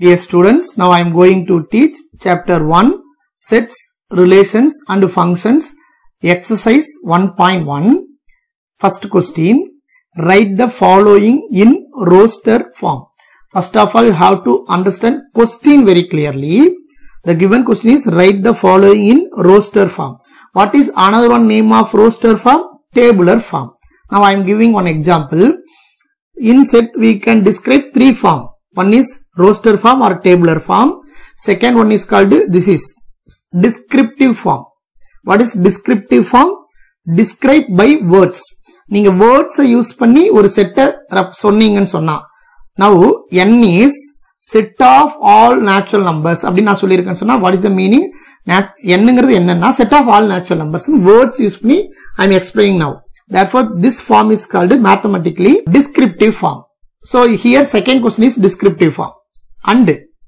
Dear students, now I am going to teach chapter 1 sets, relations and functions exercise 1.1. First question, write the following in roster form. First of all, you have to understand question very clearly. The given question is write the following in roster form. What is another one name of roster form? Tabular form. Now I am giving one example. In set we can describe three form. One is roster form or tabular form. Second one is called this is descriptive form. What is descriptive form? Describe by words. நீங்க words use பண்ணி ஒரு செட்டை சொன்னீங்கன்னு சொன்னா now n is set of all natural numbers அப்படின்னு நான் சொல்லியிருக்கேன்னு சொன்னா what is the meaning என்னங்கிறது என்னன்னா set of all natural numbers words use பண்ணி I am explaining now therefore this form is called mathematically descriptive form so here second question is descriptive form and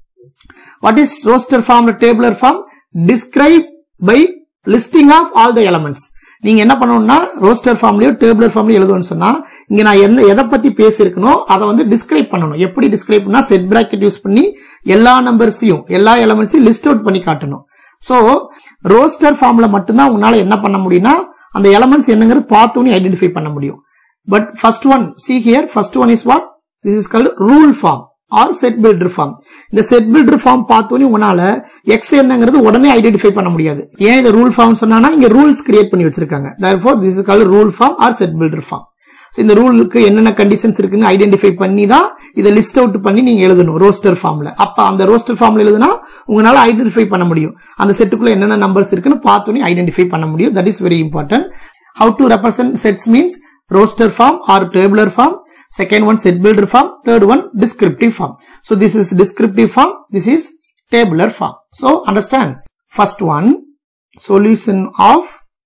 what is roster form or tabular form describe by listing of all the elements நீங்க என்ன பண்ணணும்னா roster ஃபார்ம்லயோ டேபிளர் ஃபார்ம்லயோ எழுதணும்னு சொன்னா இங்க நான் என்ன எதை பத்தி பேசியிருக்கணும் அதை வந்து டிஸ்கிரைப் பண்ணணும் எப்படி டிஸ்கிரைப் பண்ணா செட் பிராக்கெட் யூஸ் பண்ணி எல்லா நம்பர்ஸையும் எல்லா எலமெண்ட்ஸையும் லிஸ்ட் அவுட் பண்ணி காட்டணும் சோ ரோஸ்டர் ஃபார்ம்ல மட்டும்தான் உங்களால என்ன பண்ண முடியும்னா அந்த எலமெண்ட்ஸ் என்னங்கிறது பார்த்தோன்னே ஐடென்டிஃபை பண்ண முடியும் but first one see here first one is what this is called rule form or set builder form இந்த செட் பில்டர் ஃபார்ம் பார்த்தோன்னே உங்களால எக்ஸ் என்னங்கிறது உடனே ஐடென்டிஃபை பண்ண முடியாது ஏன் இந்த ரூல் ஃபார்ம் சொன்னா இங்க ரூல்ஸ் கிரியேட் பண்ணி வச்சிருக்காங்க therefore this is called rule form or set builder form இந்த ரூலுக்கு என்னென்ன கண்டிஷன்ஸ் இருக்குன்னு ஐடென்டிஃபை பண்ணி தான் இதை லிஸ்ட் அவுட் பண்ணி நீங்க எழுதணும் ரோஸ்டர் ஃபார்ம்ல அப்ப அந்த ரோஸ்டர் ஃபார்ம்ல எழுதுனா உங்களால ஐடென்டிஃபை பண்ண முடியும் அந்த செட்டுக்குள்ள என்னென்ன நம்பர்ஸ் இருக்குன்னு பார்த்தோன்னே ஐடென்டிஃபை பண்ண முடியும் that is very important how to represent sets means roster form or tabular form second one set builder form third one descriptive form so this is descriptive form this is tabular form so understand first one solution of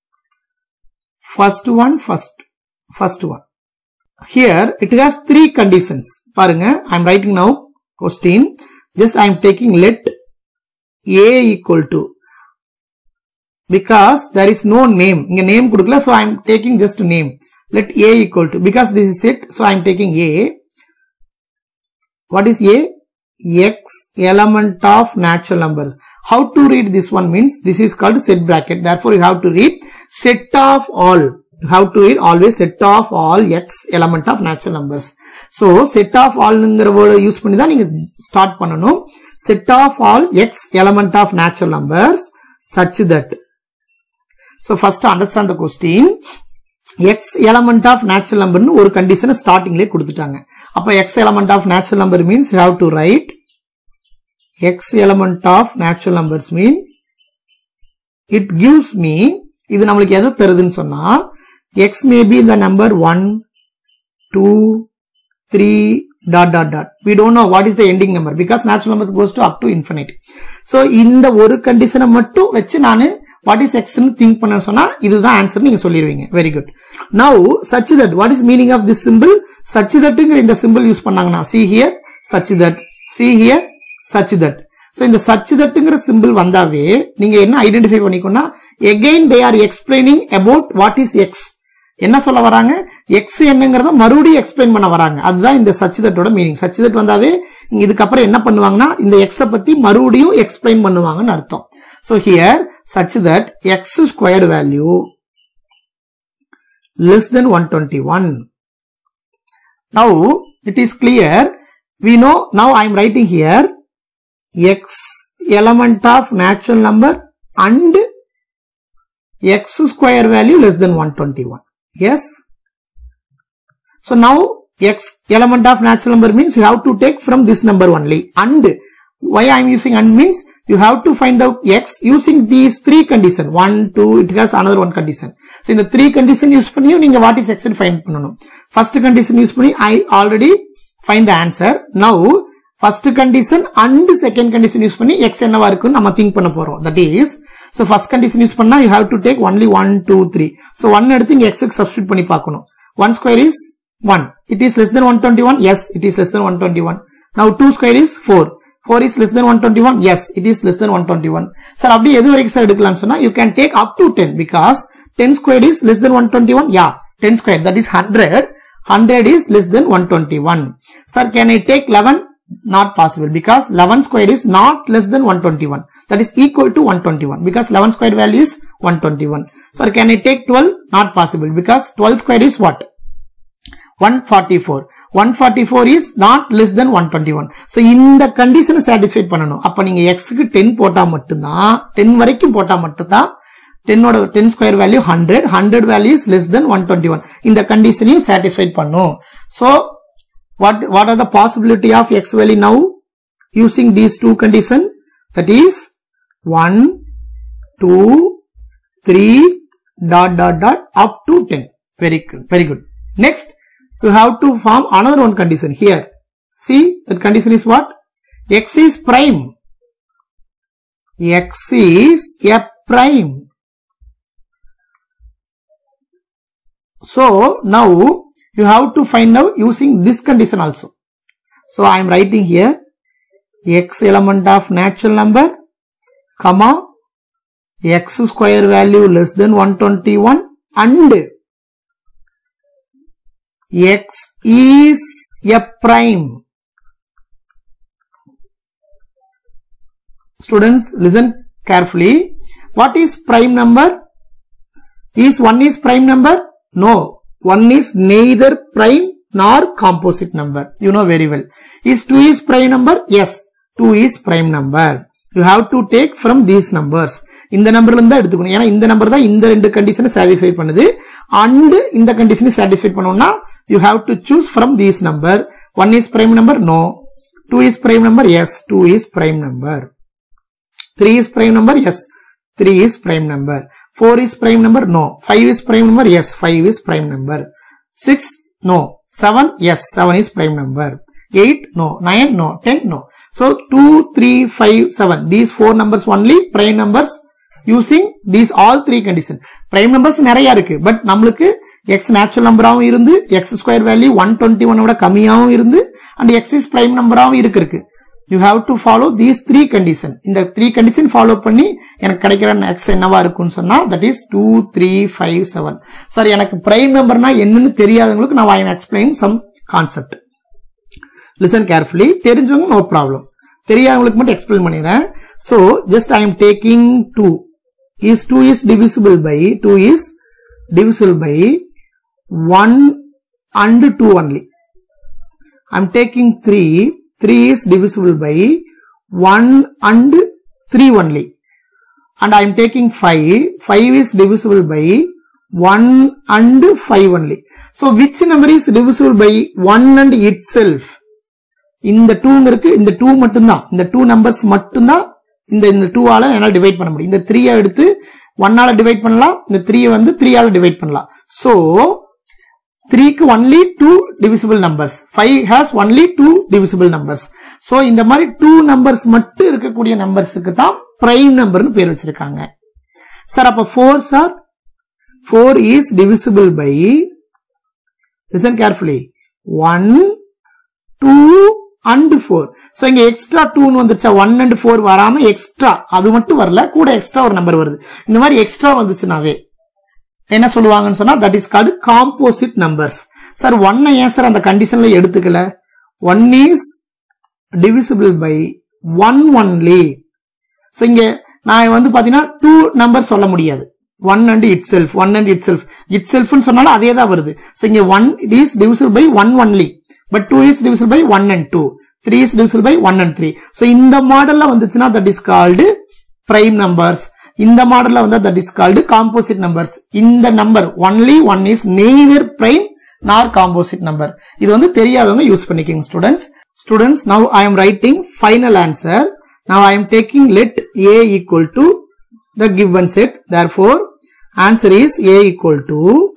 first one first first one here it has three conditions பாருங்க i am writing now question just i am taking let a equal to because there is no name இங்க name கொடுக்கல so i am taking just name let a equal to because this is it so i am taking a what is a x element of natural numbers how to read this one means this is called set bracket therefore you have to read set of all you have to read always set of all x element of natural numbers so set of all ங்கிற word use பண்ணி தான் நீங்க start பண்ணணும் set of all x element of natural numbers such that so first understand the question x element of natural நம்பர்னு ஒரு கண்டிஷனை ஸ்டார்டிங்லேயே கொடுத்துட்டாங்க அப்ப x element of natural number means have to write x element of natural numbers mean it gives me இது நம்மளுக்கு எதை தருதுன்னு சொன்னா எக்ஸ் மேபி இந்த number one two three dot dot dot we don't know what is the ending number because natural numbers goes to up to infinite so இந்த ஒரு கண்டிஷனை மட்டும் வச்சு நான் வாட் இஸ் எக்ஸ் திங்க் பண்ண சொன்னா இதுதான் ஆன்சர் நீங்க சொல்லிடுவீங்க very good now such that what is meaning of this symbol such தட்டுங்கிற இந்த சிம்பிள் யூஸ் பண்ணாங்கன்னா see here such that see here such that so இந்த சச் தட்டுங்கிற சிம்பிள் வந்தாவே நீங்க என்ன ஐடென்டிஃபை பண்ணிக்கோன்னா again they are explaining about what is x என்ன சொல்ல வராங்க எக்ஸ் என்னங்கிறத மறுபடியும் எக்ஸ்பிளைன் பண்ண வராங்க அதுதான் இந்த சச்சிதட்டோட மீனிங் சச்சிதட் வந்தாவே இதுக்கப்புறம் என்ன பண்ணுவாங்கன்னா இந்த எக்ஸ பத்தி மறுபடியும் எக்ஸ்பிளைன் பண்ணுவாங்கன்னு அர்த்தம் so here such that x squared value less than 121. Now it is clear. We know now I am writing here x element of natural number and x square value less than 121. Yes. So now x element of natural number means you have to take from this number only and why I am using and means you have to find the x using these three condition one two it has another one condition so in the three condition use பண்ணி நீங்க what is x ன்னு find பண்ணணும் first condition use பண்ணி I already find the answer now first condition and second condition use பண்ணி x என்னவா இருக்குன்னு நம்ம think பண்ண போறோம் that is so first condition use பண்ணா you have to take only 1 2 3 so 1 எடுத்து இங்க x க்கு substitute பண்ணி பார்க்கணும் 1 square is 1 it is less than 121 yes it is less than 121 now 2 square is 4 4 is less than 121 yes it is less than 121 sir அப்படி எது வரைக்கும் sir எடுக்கலாம்னு சொன்னா you can take up to 10 because 10 squared is less than 121 yeah 10 squared that is 100 100 is less than 121 sir can i take 11 not possible because 11 squared is not less than 121 that is equal to 121 because 11 squared value is 121 sir can i take 12 not possible because 12 squared is what 144 144 is not less than 121 so இந்த கண்டிஷனை satisfy பண்ணணும் அப்ப நீங்க x க்கு 10 போட்டா மட்டும்தான் 10 வரைக்கும் போட்டா மட்டும்தான் 10 ஓட 10 square value 100 100 value is less then 121 இந்த கண்டிஷனையும் satisfy பண்ணும் so what what are the possibility of x value now using these two condition that is 1 2 3 dot dot dot up to 10 very good very good next you have to form another one condition here see that condition is what x is prime x is a prime so now you have to find out using this condition also. So I am writing here x element of natural number comma x square value less than 121 and x is a prime. Students listen carefully. What is prime number? Is 1 is prime number? No, 1 is neither prime nor composite number. You know very well. Is 2 is prime number? Yes, 2 is prime number. You have to take from these numbers. இந்த நம்பர்ல இருந்தா எடுத்துக்கணும் ஏன்னா இந்த number தான் இந்த ரெண்டு கண்டிஷனை சாட்டிஸ்ஃபை பண்ணுது அண்ட் இந்த கண்டிஷனை சாட்டிஸ்ஃபை பண்ணணும்னா you have to choose from these number one is prime number no two is prime number yes two is prime number three is prime number yes 3 is prime number. 4 is prime number? No. 5 is prime number? Yes, 5 is prime number. 6? No. 7? Yes, 7 is prime number. 8? No. 9? No. 10? No. So 2, 3, 5, 7. These four numbers only prime numbers using these all three condition. Prime numbers நிறைய இருக்கு but நம்மளுக்கு X natural நம்பராகவும் இருந்து x square value one twenty ஒனோட கம்மியாகவும் இருந்து and x is prime நம்பராகவும் இருக்கு இருக்கு you have to follow these three condition இந்த த்ரீ கண்டிஷன் ஃபாலோ பண்ணி எனக்கு கிடைக்கிற எக்ஸ் என்னவா இருக்கும்னு சொன்னா that is two three five seven sir எனக்கு பிரைம் நம்பர்னா என்னன்னு தெரியாதவங்களுக்கு நான் I explain some concept listen carefully தெரிஞ்சவங்க நோ ப்ராப்ளம் தெரியாதவங்களுக்கு மட்டும் எக்ஸ்பிளைன் பண்ணிடுறேன் so just I am taking two is two is divisible by two is divisible by 1 and 2 only. I am taking 3, 3 is divisible by 1 and 3 only. And I am taking 5, 5 is divisible by 1 and 5 only. So which number is divisible by 1 and itself? இந்த டூங்கிறதுக்கு இந்த two மட்டும்தான் இந்த two numbers மட்டும்தான் இந்த இந்த two ஆல என்னால் divide பண்ண முடியும் இந்த த்ரீயை எடுத்து ஒன்னால டிவைட் பண்ணலாம் இந்த த்ரீ வந்து த்ரீ ஆல டிவைட் பண்ணலாம் சோ த்ரீக்கு only two divisible numbers five has only two divisible numbers so இந்த மாதிரி டூ நம்பர்ஸ் மட்டும் இருக்கக்கூடிய நம்பர்ஸுக்கு தான் பிரைம் நம்பர்னு பேர் வச்சிருக்காங்க சார் அப்ப four sir four is divisible by listen carefully one two and four so இங்க எக்ஸ்ட்ரா டூன்னு வந்துருச்சா ஒன் அண்ட் ஃபோர் வராம எக்ஸ்ட்ரா அது மட்டும் வரல கூட எக்ஸ்ட்ரா ஒரு நம்பர் வருது இந்த மாதிரி எக்ஸ்ட்ரா வந்துச்சுனாவே என்ன சொல்லுவாங்கன்னு சொன்னா that is called composite numbers sir ஒன்னை ஏன் சார் அந்த கண்டிஷன்ல எடுத்துக்கல one is divisible by one only so இங்க நான் வந்து பாத்தீங்கன்னா டூ நம்பர் சொல்ல முடியாது one and itself one and itself இட் செல்ஃப்னு சொன்னாலும் அதே தான் வருது ஸோ இங்க one it is divisible by one only but two is divisible by one and two three is divisible by one and three so இந்த மாடல்ல வந்துச்சுன்னா that is called prime numbers இந்த மாடல்ல வந்து that is called composite numbers இந்த number only one is neither prime nor composite number இது வந்து தெரியாதவங்க யூஸ் பண்ணிக்கோங்க students students now I am writing final answer now I am taking let A equal to the given set therefore answer is a equal to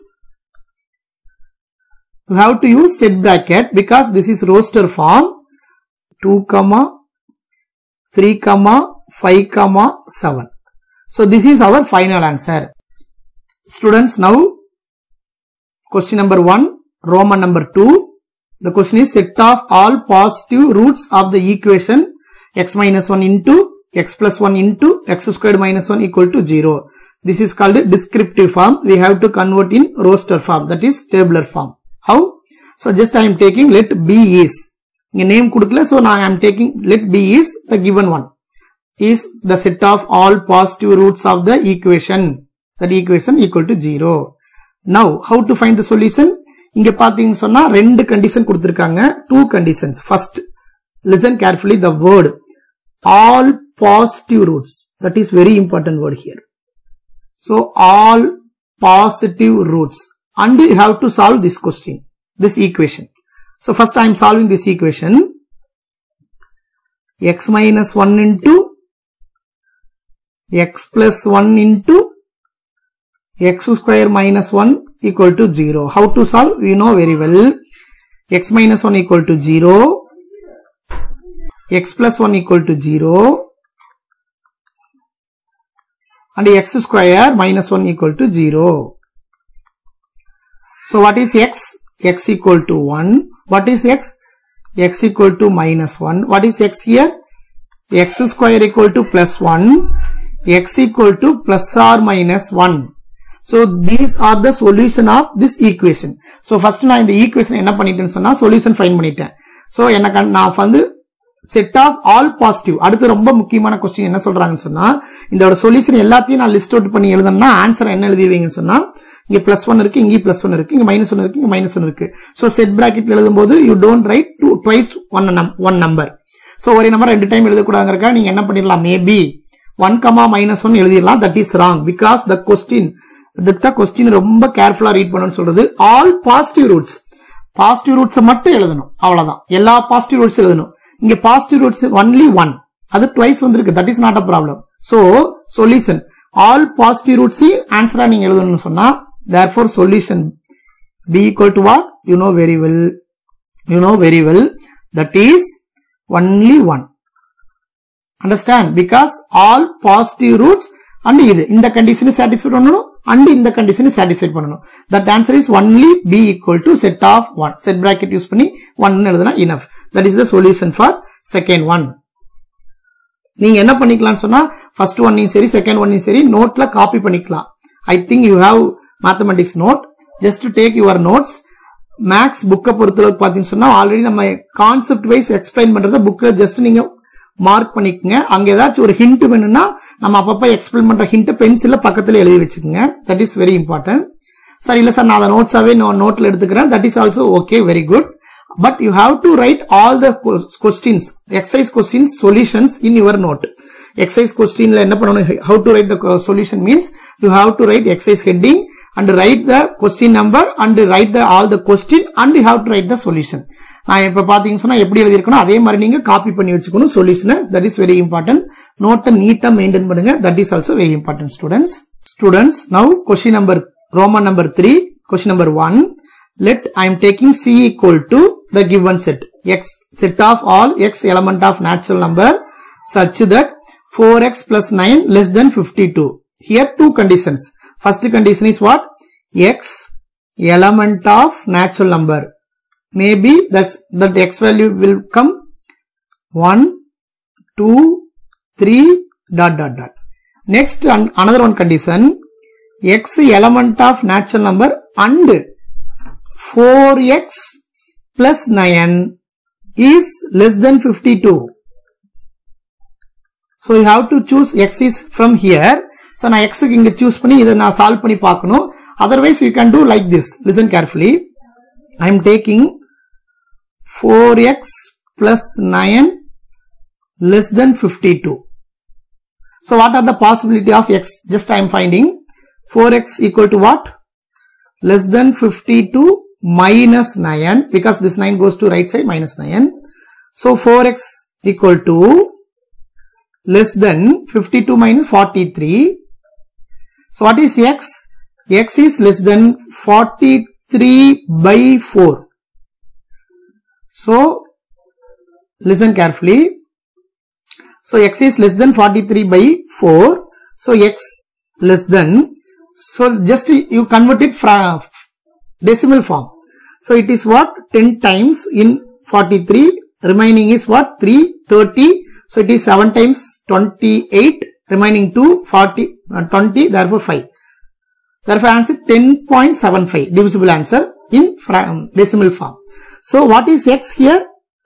you have to use set bracket because this is roster form 2 comma 3 comma 5 comma 7 so this is our final answer students now question number 1 roman number 2 the question is set of all positive roots of the equation x minus 1 into x plus 1 into x squared minus 1 equal to 0 this is called a descriptive form we have to convert in roster form that is tabular form how? So just I am taking let B is. இங்க name கொடுக்கல so நான் am taking let b is the given one is the set of all positive roots of the equation that equation equal to 0 now how to find the solution இங்க பாத்தீங்க சொன்னா ரெண்டு condition கொடுத்திருக்காங்க two conditions first listen carefully the word all positive roots that is very important word here so all positive roots and you have to solve this question this equation so first i am solving this equation x minus 1 into x plus 1 into x square minus 1 equal to 0 how to solve we know very well x minus 1 equal to 0 x plus 1 equal to 0 and x square minus 1 equal to 0. So what is x? x equal to 1. What is x? x equal to minus 1. What is x here? x square equal to plus 1. x equal to plus or minus 1. So these are the solution of this equation. So first நான் இந்த equation என்ன பண்ணிட்டேன்னு சொன்னா solution find பண்ணிட்டேன். So எனக்கு நான் வந்து set of all positive அடுத்து ரொம்ப முக்கியமான கொஸ்டின் என்ன சொல்றாங்கன்னு சொன்னா இதோட சொல்யூஷன் எல்லாத்தையும் நான் லிஸ்ட் அவுட் பண்ணி எழுதணும்னா ஆன்சர் என்ன எழுதிவீங்கன்னு சொன்னா இங்க பிளஸ் ஒன் இருக்கு இங்கே பிளஸ் ஒன் இருக்கு இங்க மைனஸ் ஒன் இருக்கு இங்க மைனஸ் ஒன் இருக்கு சோ செட் பிராக்கெட்ல எழுதும்போது you don't write two twice one one number so ஒரே நம்பர் ரெண்டு டைம் எழுதக்கூடாதுங்கிறக்கா நீங்க என்ன பண்ணிடலாம் maybe one comma minus one எழுதிடலாம் that is wrong because the question இதுக்கு தான் கொஸ்டின் ரொம்ப கேர்ஃபுல்லா ரீட் பண்ணணும்னு சொல்றது all positive roots positive roots மட்டும் எழுதணும் அவ்வளவுதான் எல்லா பாசிட்டிவ் ரூட்ஸ் எழுதணும் இங்க பாசிட்டிவ் ரூட்ஸ் ஒன்லி ஒன் அது ட்வைஸ் வந்திருக்கு that is not a problem so solution all positive roots ஆன்சரா நீங்க எழுதணும்னு சொன்னா therefore solution b equal to what you know very well you know very well that is only one understand because all positive roots and இது இந்த condition satisfy பண்ணணும் and இந்த condition satisfy பண்ணணும் that answer is only b equal to set of 1 set bracket use பண்ணி 1 எழுதுனா enough that is the solution for second one நீங்க என்ன பண்ணிக்கலாம் சொன்னா ஃபர்ஸ்ட் ஒன்னையும் சரி செகண்ட் ஒன்னையும் சரி நோட்ல காப்பி பண்ணிக்கலாம் I think you have mathematics note just take your notes maths புக்கை பொறுத்தளவுக்கு பாத்தீங்கன்னு சொன்னா ஆல்ரெடி நம்ம கான்செப்ட் வைஸ் எக்ஸ்பிளைன் பண்றத புக்ல ஜஸ்ட் நீங்க மார்க் பண்ணிக்கோங்க அங்க ஏதாச்சும் ஒரு ஹிண்ட் வேணும்னா நம்ம அப்பப்ப எக்ஸ்பிளைன் பண்ற ஹிண்ட் பென்சில்ல பக்கத்துல எழுதி வச்சுக்கோங்க that is very important sir இல்ல சார் நான் அதை நோட்ஸாவே நோட்ல எடுத்துக்கிறேன் that is also okay very good but you have to write all the questions exercise questions solutions in your note exercise question என்ன பண்ணணும் how to write the solution means you have to write exercise heading and write the question number and write the all the question and you have to write the solution நான் இப்ப பாத்தீங்க சொன்னா எப்படி எழுதிருக்கணும் அதே மாதிரி நீங்க காப்பி பண்ணி வச்சுக்கணும் solution that is very important நோட்டை நீட்டா மெயின்டைன் பண்ணுங்க that is also very important students students now question number roman number three question number one let I am taking C equal to the given set x set of all x element of natural number such that 4x plus 9 less than 52 here two conditions first condition is what x element of natural number maybe that's that x value will come 1 2 3 dot dot dot next another one condition x element of natural number and 4x plus 9 is less than 52. So you have to choose x is from here. So நான் x இங்க choose பண்ணி இதை நான் solve பண்ணி பார்க்கணும். Otherwise you can do like this. Listen carefully. I am taking 4x plus 9 less than 52. So what are the possibility of x? Just I am finding 4x equal to what? Less than 52 minus 9 because this 9 goes to right side minus 9. So 4x equal to less than 52 minus 43. So what is x? x is less than 43 by 4. So listen carefully. So x is less than 43 by 4. So x less than. So just you convert it from decimal form. So it is what 10 times in 43 remaining is what 3 30 so it is 7 times 28 remaining 2 40 uh, 20 therefore 5 therefore answer 10.75 divisible answer in decimal form. So what is x here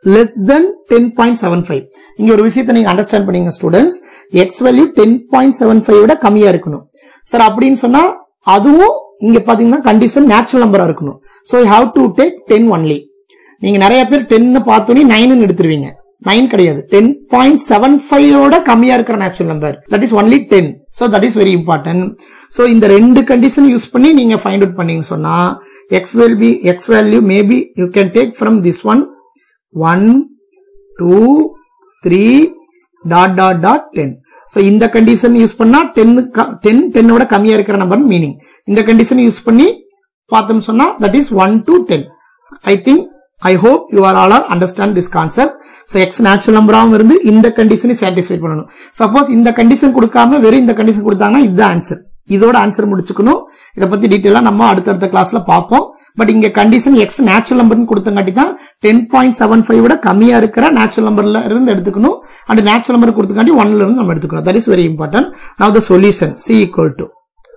less than 10.75 இங்க ஒரு விஷயத்தை நீங்க understand பண்ணீங்க students x value ten point seven five விட கம்மியா இருக்கணும் sir அப்படின்னு சொன்னா அதுவும் இங்க பாத்தீங்கன்னா கண்டிஷன் நேச்சுரல் நம்பரா இருக்கணும் so you have to take ten only நீங்க நிறைய பேர் டென்னு பார்த்தோன்னே நைன் எடுத்துருவீங்க நைன் கிடையாது டென் பாயிண்ட் செவன் ஃபைவோட கம்மியா இருக்கிற natural number that is only ten so that is very important so இந்த ரெண்டு கண்டிஷன் யூஸ் பண்ணி நீங்க ஃபைண்ட் அவுட் பண்ணீங்க சொன்னா x will be x value maybe you can take from this one one two three dot dot dot ten so இந்த condition use பண்ணா டென்னு ten டென்னோட கம்மியா இருக்கிற நம்பர் மீனிங் இந்த கண்டிஷன் யூஸ் பண்ணி பார்த்தோம் சொன்னா that is one to ten I think I hope you are all are understand this concept so x natural நம்பராகவும் இருந்து இந்த கண்டிஷனை சாட்டிஸ்ஃபை பண்ணணும் சப்போஸ் இந்த கண்டிஷன் கொடுக்காம வெறும் இந்த கண்டிஷன் கொடுத்தாங்கன்னா இதுதான் ஆன்சர் இதோட ஆன்சர் முடிச்சுக்கணும் இதை பத்தி டீட்டெயிலா நம்ம அடுத்தடுத்த கிளாஸ்ல பார்ப்போம் பட் இங்க கண்டிஷன் எக்ஸ் நேச்சுரல் நம்பர்னு கொடுத்தங்காட்டி தான் டென் பாயிண்ட் செவன் ஃபைவ் விட கம்மியா இருக்கிற நேச்சுரல் நம்பர்ல இருந்து எடுத்துக்கணும் அண்ட் நேச்சுரல் நம்பர் கொடுத்தங்காட்டி ஒன்ல இருந்து நம்ம எடுத்துக்கணும் that is very important now the solution c equal to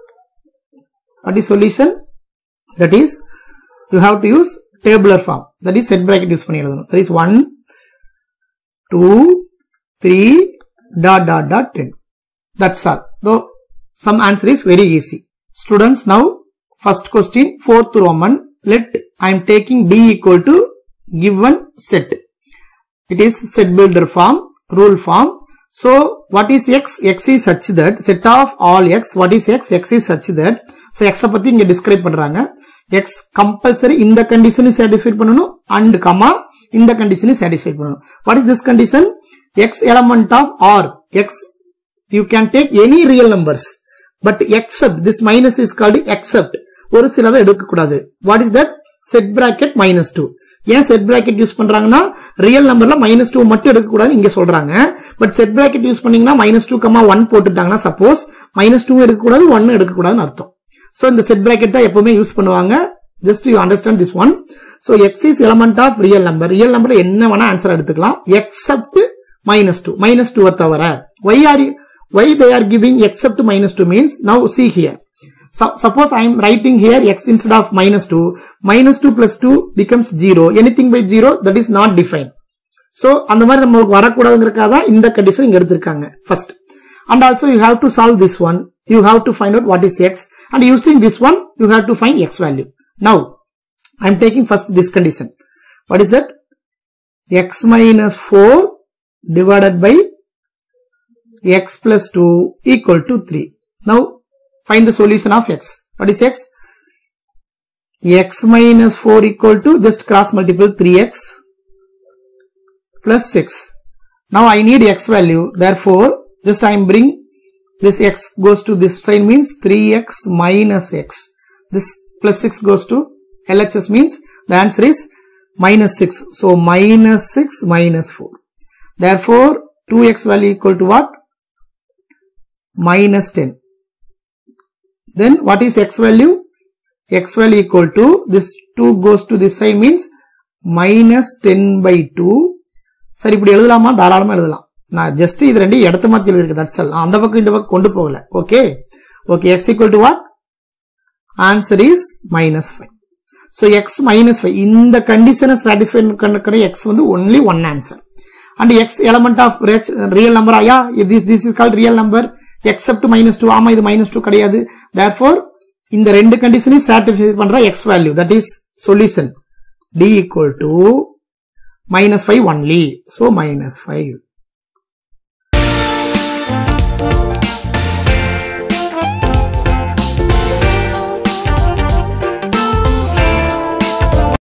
what is solution that is you have to use tabular form that is set bracket use பண்ணி எழுதணும் that is one two three dot dot dot ten that's all though some answer is very easy students now first question fourth roman let I am taking D equal to given set. It is set builder form, rule form. So what is X? X is such that set of all X. What is X? X is such that. So X பத்தி இங்க describe பண்றாங்க. X compulsory இந்த condition satisfied பண்ணணும் and comma இந்த condition satisfied பண்ணணும். What is this condition? X element of R. X you can take any real numbers. But except this minus is called except. ஒரு சிலதை எடுக்கக்கூடாது what is that set bracket minus two ஏன் set bracket use பண்றாங்கன்னா real நம்பர்ல minus two மட்டும் எடுக்கக்கூடாது இங்க சொல்றாங்க பட் செட் பிராக்கெட் யூஸ் பண்ணீங்கன்னா மைனஸ் டூ கமா ஒன் போட்டுட்டாங்கன்னா சப்போஸ் மைனஸ் டூ எடுக்கக்கூடாது ஒன்னு எடுக்கக்கூடாதுன்னு அர்த்தம் சோ இந்த செட் பிராக்கெட் தான் எப்பவுமே யூஸ் பண்ணுவாங்க just you understand this one so x is element of real number real number என்ன வேணா ஆன்சர் எடுத்துக்கலாம் except minus two minus two தவிர why are why they are giving except minus two means now see here So, suppose I am writing here x instead of minus 2. Minus 2 plus 2 becomes 0. Anything by 0 that is not defined. So, அந்த மாதிரி நம்மளுக்கு வரக்கூடாதுங்கிறக்காக தான் இந்த condition இங்க எடுத்திருக்காங்க first and also you have to solve this one you have to find out what is x and using this one you have to find x value now I am taking first this condition what is that x minus four divided by x plus two equal to three now find the solution of x. What is x? x minus 4 equal to just cross multiple 3x plus 6. Now I need x value. Therefore, just I am bring this x goes to this side means 3x minus x. This plus 6 goes to LHS means the answer is minus 6. So minus 6 minus 4. Therefore, 2x value equal to what? Minus 10. Then what is x value? x value equal to this 2 goes to this side means minus 10 by 2. சரி இப்படி எழுதலாமா தாராளமா எழுதலாம் நான் just இது ரெண்டு இடத்த மாத்தி எழுதிருக்கு தட்ஸ் ஆல் அந்த பக்கம் இந்த பக்கம் கொண்டு போகல okay okay x equal to what answer is minus five so x minus five இந்த கண்டிஷனை சாட்டிஸ்ஃபை பண்ணுற எக்ஸ் வந்து only one answer and x element of real number ஐயா this this is called real number except minus two ஆமா இது minus two கிடையாது therefore இந்த ரெண்டு கண்டிஷனையும் சாட்டிஸ்ஃபை பண்ற x value that is solution d equal to minus five only so minus five